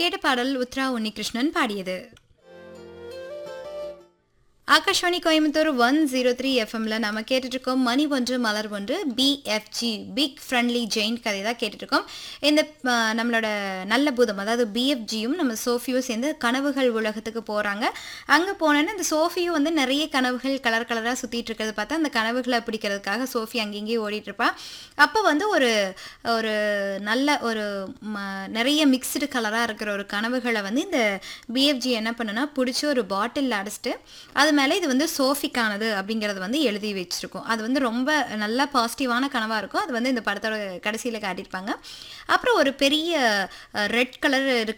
கேட்ட பாடல் உத்ரா உன்னிகிருஷ்ணன் பாடியது Akashvani Coimbatore one zero three எஃப்எம்ல நம்ம கேட்டுட்டு இருக்கோம் மணி ஒன்று மலர் ஒன்று பிஎஃப்ஜி பிக் ஃப்ரெண்ட்லி ஜெயின் கதை தான் கேட்டுட்டு இருக்கோம் இந்த ஆ, நம்மளோட நல்ல பூதம் அதாவது பிஎஃப்ஜியும் நம்ம சோஃபியும் சேர்ந்து கனவுகள் உலகத்துக்கு போகிறாங்க அங்கே போனோன்னா இந்த சோஃபியும் வந்து நிறைய கனவுகள் கலர் கலராக சுற்றிட்டு இருக்கிறத பார்த்தா அந்த கனவுகளை பிடிக்கிறதுக்காக சோஃபி அங்கேயும் ஓடிட்டு இருப்பா அப்போ வந்து ஒரு ஒரு நல்ல ஒரு ம- நிறைய மிக்ஸ்டு கலராக இருக்கிற ஒரு கனவுகளை வந்து இந்த பிஎஃப்ஜி என்ன பண்ணுனா பிடிச்சி ஒரு பாட்டிலில் அடைச்சிட்டு அது மேலே இது வந்து சோஃபிக்கானது அப்படிங்கிறது வந்து எழுதி வச்சிருக்கும் அது வந்து ரொம்ப நல்ல பாசிட்டிவான கனவாக இருக்கும் அது வந்து இந்த படத்தோட கடைசியில் காட்டியிருப்பாங்க அப்புறம் ஒரு பெரிய ரெட் கலர்